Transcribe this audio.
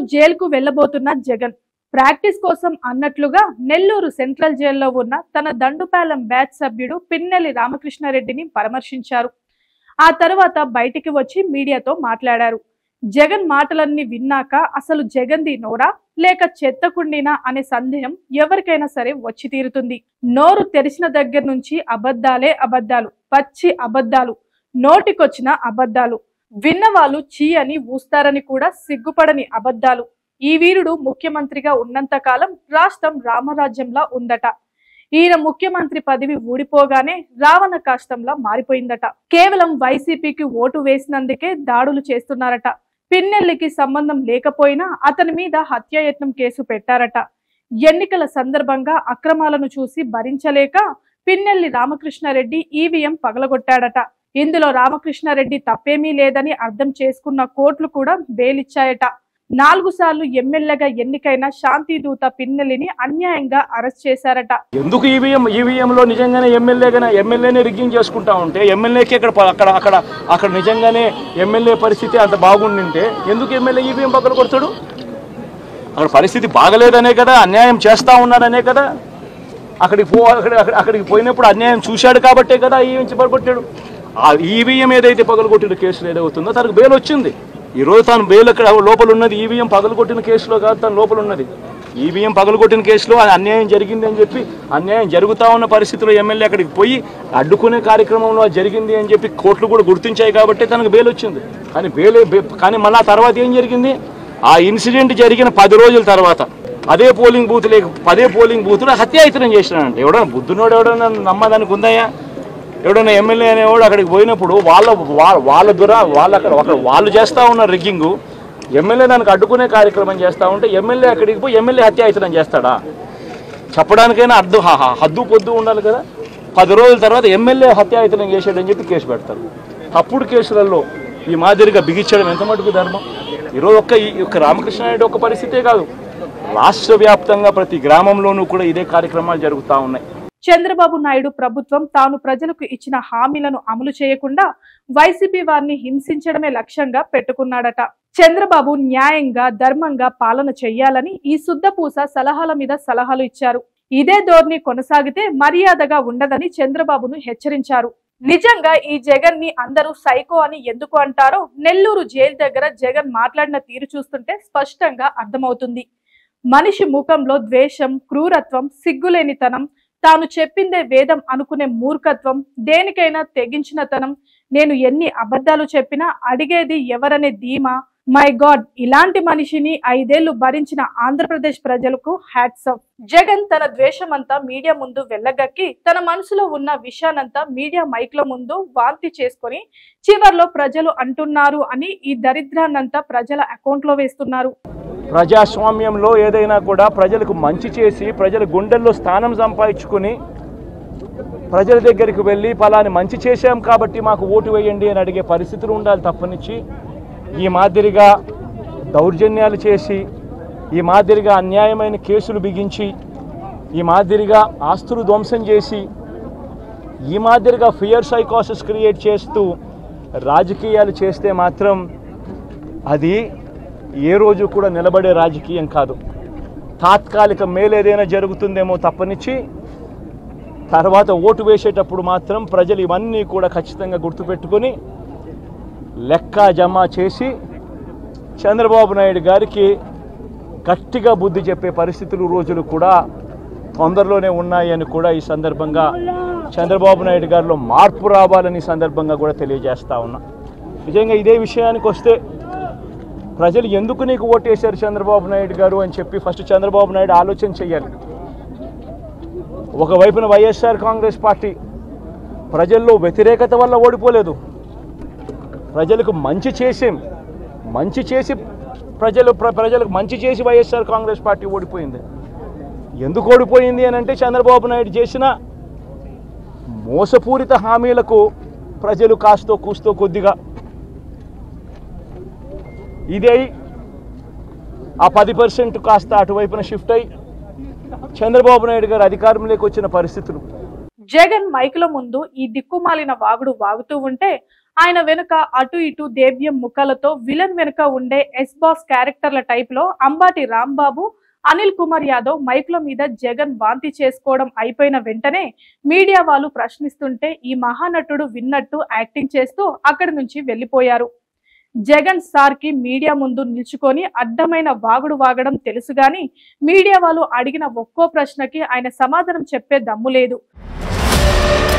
జైలుకు వెళ్లబోతున్న జగన్ ప్రాక్టీస్ కోసం అన్నట్లుగా నెల్లూరు సెంట్రల్ జైల్లో ఉన్న తన దండుపాలెం బ్యాచ్ సభ్యుడు పిన్నెల్లి రామకృష్ణారెడ్డిని పరామర్శించారు ఆ తర్వాత బయటికి వచ్చి మీడియాతో మాట్లాడారు జగన్ మాటలన్నీ విన్నాక అసలు జగన్ది నోరా లేక చెత్తకుండినా అనే సందేహం ఎవరికైనా సరే వచ్చి తీరుతుంది నోరు తెరిచిన దగ్గర నుంచి అబద్ధాలే అబద్ధాలు పచ్చి అబద్ధాలు నోటికొచ్చిన అబద్ధాలు విన్నవాళ్ళు చీ అని ఊస్తారని కూడా సిగ్గుపడని అబద్ధాలు ఈ వీరుడు ముఖ్యమంత్రిగా ఉన్నంత కాలం రాష్ట్రం రామరాజ్యంలా ఉందట ఈయన ముఖ్యమంత్రి పదవి ఊడిపోగానే రావణ కాష్టంలా మారిపోయిందట కేవలం వైసీపీకి ఓటు వేసినందుకే దాడులు చేస్తున్నారట పిన్నెల్లికి సంబంధం లేకపోయినా అతని మీద హత్యాయత్నం కేసు పెట్టారట ఎన్నికల సందర్భంగా అక్రమాలను చూసి భరించలేక పిన్నెల్లి రామకృష్ణారెడ్డి ఈవీఎం పగలగొట్టాడట ఇందులో రామకృష్ణారెడ్డి తప్పేమీ లేదని అర్థం చేసుకున్న కోర్టులు కూడా బెయిలిచ్చాయట నాలుగు సార్లు ఎమ్మెల్యేగా ఎన్నికైన శాంతి దూత పిన్నెల్లిని అన్యాయంగా అరెస్ట్ చేశారట ఎందుకు ఈవీఎం ఈవీఎంలో నిజంగానే ఎమ్మెల్యేగానే ఎమ్మెల్యేనే రిగ్గింగ్ చేసుకుంటా ఉంటే ఎమ్మెల్యేకి ఇక్కడ ప- అక్కడ అక్కడ అక్కడ నిజంగానే ఎమ్మెల్యే పరిస్థితి అంత బాగుండింటే ఎందుకు ఎమ్మెల్యే ఈవీఎం పక్కన కొడతాడు అక్కడ పరిస్థితి బాగలేదనే కదా అన్యాయం చేస్తా ఉన్నాడనే కదా అక్కడికి పో అక్కడ అక్కడ- అక్కడికి పోయినప్పుడు అన్యాయం చూశాడు కాబట్టే కదా ఈవీఎం పగలగొట్టాడు ఆ ఈవీఎం ఏదైతే పగలగొట్టిన కేసులో ఏదవుతుందో తనకు బెయిల్ వచ్చింది ఈ రోజు తాను బెయిల్ అక్కడ లోపల ఉన్నది ఈవీఎం పగలగొట్టిన కేసులో కాదు తను లోపల ఉన్నది ఈవీఎం పగలగొట్టిన కేసులో అది అన్యాయం జరిగింది అని చెప్పి అన్యాయం జరుగుతా ఉన్న పరిస్థితిలో ఎమ్మెల్యే అక్కడికి పోయి అడ్డుకునే కార్యక్రమంలో అది జరిగింది అని చెప్పి కోర్టులు కూడా గుర్తించాయి కాబట్టి తనకు బెయిల్ వచ్చింది కానీ బెయిల్ కానీ మళ్ళీ ఆ తర్వాత ఏం జరిగింది ఆ ఇన్సిడెంట్ జరిగిన పది రోజుల తర్వాత అదే పోలింగ్ బూత్ లేక పదే పోలింగ్ బూత్లో హత్యాయత్నం చేసినాడంటే ఎవడన్నా బుద్ధునోడు ఎవడన్నా నమ్మదానికి ఉందయ్యా ఎవడన్నా ఎమ్మెల్యే అనేవాడు అక్కడికి పోయినప్పుడు వాళ్ళ వా- వాళ్ళ దుర వాళ్ళు అక్కడ అక్కడ వాళ్ళు చేస్తూ ఉన్న రిగ్గింగు ఎమ్మెల్యే దానికి అడ్డుకునే కార్యక్రమం చేస్తూ ఉంటే ఎమ్మెల్యే అక్కడికి పోయి ఎమ్మెల్యే హత్యాయత్నం చేస్తాడా చెప్పడానికైనా అడ్డు హ- హ- హద్దు పొద్దు ఉండాలి కదా పది రోజుల తర్వాత ఎమ్మెల్యే హత్యాయత్నం చేశాడని చెప్పి కేసు పెడతారు తప్పుడు కేసులలో ఈ మాదిరిగా బిగించడం ఎంత మటుకు ధర్మం ఈరోజు ఒక్క ఈ ఒక్క రామకృష్ణారెడ్డి ఒక్క పరిస్థితే కాదు రాష్ట్ర వ్యాప్తంగా ప్రతి గ్రామంలోనూ కూడా ఇదే కార్యక్రమాలు జరుగుతూ ఉన్నాయి చంద్రబాబు నాయుడు ప్రభుత్వం తాను ప్రజలకు ఇచ్చిన హామీలను అమలు చేయకుండా వైసీపీ వారిని హింసించడమే లక్ష్యంగా పెట్టుకున్నాడట చంద్రబాబు న్యాయంగా ధర్మంగా పాలన చెయ్యాలని ఈ శుద్ధపూస సలహాల మీద సలహాలు ఇచ్చారు ఇదే ధోరణి కొనసాగితే మర్యాదగా ఉండదని చంద్రబాబును హెచ్చరించారు నిజంగా ఈ జగన్ ని అందరూ సైకో అని ఎందుకు అంటారో నెల్లూరు జైలు దగ్గర జగన్ మాట్లాడిన తీరు చూస్తుంటే స్పష్టంగా అర్థమవుతుంది మనిషి ముఖంలో ద్వేషం క్రూరత్వం సిగ్గులేనితనం తాను చెప్పిందే వేదం అనుకునే మూర్ఖత్వం దేనికైనా తెగించినతనం నేను ఎన్ని అబద్ధాలు చెప్పినా అడిగేది ఎవరనే ధీమా మై గాడ్ ఇలాంటి మనిషిని ఐదేళ్లు భరించిన ఆంధ్రప్రదేశ్ ప్రజలకు హ్యాట్స్ ఆఫ్ జగన్ తన ద్వేషమంతా మీడియా ముందు వెళ్ళగక్కి తన మనసులో ఉన్న విషయానంతా మీడియా మైక్ లో ముందు వాంతి చేసుకొని చివర్లో ప్రజలు అంటున్నారు అని ఈ దరిద్రాన్నంతా ప్రజల అకౌంట్ లో వేస్తున్నారు ప్రజాస్వామ్యంలో ఏదైనా కూడా ప్రజలకు మంచి చేసి ప్రజల గుండెల్లో స్థానం సంపాదించుకుని ప్రజల దగ్గరికి వెళ్ళి ఫలాని మంచి చేశాం కాబట్టి మాకు ఓటు వేయండి అని అడిగే పరిస్థితులు ఉండాలి తప్పనిచ్చి ఈ మాదిరిగా దౌర్జన్యాలు చేసి ఈ మాదిరిగా అన్యాయమైన కేసులు బిగించి ఈ మాదిరిగా ఆస్తులు ధ్వంసం చేసి ఈ మాదిరిగా ఫియర్ సైకాసిస్ క్రియేట్ చేస్తూ రాజకీయాలు చేస్తే మాత్రం అది ఏ రోజు కూడా నిలబడే రాజకీయం కాదు తాత్కాలిక మేలేదైనా జరుగుతుందేమో తప్పనిచ్చి తర్వాత ఓటు వేసేటప్పుడు మాత్రం ప్రజలు ఇవన్నీ కూడా ఖచ్చితంగా గుర్తుపెట్టుకొని లెక్క జమ చేసి చంద్రబాబు నాయుడు గారికి గట్టిగా బుద్ధి చెప్పే పరిస్థితులు రోజులు కూడా తొందరలోనే ఉన్నాయని కూడా ఈ సందర్భంగా చంద్రబాబు నాయుడు గారిలో మార్పు రావాలని ఈ సందర్భంగా కూడా తెలియజేస్తా ఉన్నా నిజంగా ఇదే విషయానికి వస్తే ప్రజలు ఎందుకు నీకు ఓటేశారు చంద్రబాబు నాయుడు గారు అని చెప్పి ఫస్ట్ చంద్రబాబు నాయుడు ఆలోచన చెయ్యాలి ఒకవైపున వైఎస్ఆర్ కాంగ్రెస్ పార్టీ ప్రజల్లో వ్యతిరేకత వల్ల ఓడిపోలేదు ప్రజలకు మంచి చేసేం మంచి చేసి ప్రజలు ప్ర- ప్రజలకు మంచి చేసి వైఎస్ఆర్ కాంగ్రెస్ పార్టీ ఓడిపోయింది ఎందుకు ఓడిపోయింది అని అంటే చంద్రబాబు నాయుడు చేసిన మోసపూరిత హామీలకు ప్రజలు కాస్తో కూస్తో కొద్దిగా ఇదే ఆ పది పర్సెంట్ కాస్త అటువైపున షిఫ్ట్ అయి చంద్రబాబు నాయుడు గారు అధికారంలోకి వచ్చిన పరిస్థితులు జగన్ మైకుల ముందు ఈ దిక్కుమాలిన వాగుడు వాగుతూ ఉంటే ఆయన వెనుక అటు ఇటు దేవ్యం ముఖాలతో విలన్ వెనుక ఉండే ఎస్ బాస్ క్యారెక్టర్ల టైప్ లో అంబాటి రాంబాబు అనిల్ కుమార్ యాదవ్ మైకుల మీద జగన్ వాంతి చేసుకోవడం అయిపోయిన వెంటనే మీడియా వాళ్ళు ప్రశ్నిస్తుంటే ఈ మహానటుడు విన్నట్టు యాక్టింగ్ చేస్తూ అక్కడి నుంచి వెళ్లిపోయారు జగన్ సార్ కి మీడియా ముందు నిల్చుకొని అడ్డమైన వాగుడు వాగడం తెలుసు గాని మీడియా వాళ్ళు అడిగిన ఒక్కో ప్రశ్నకి ఆయన సమాధానం చెప్పే దమ్ము లేదు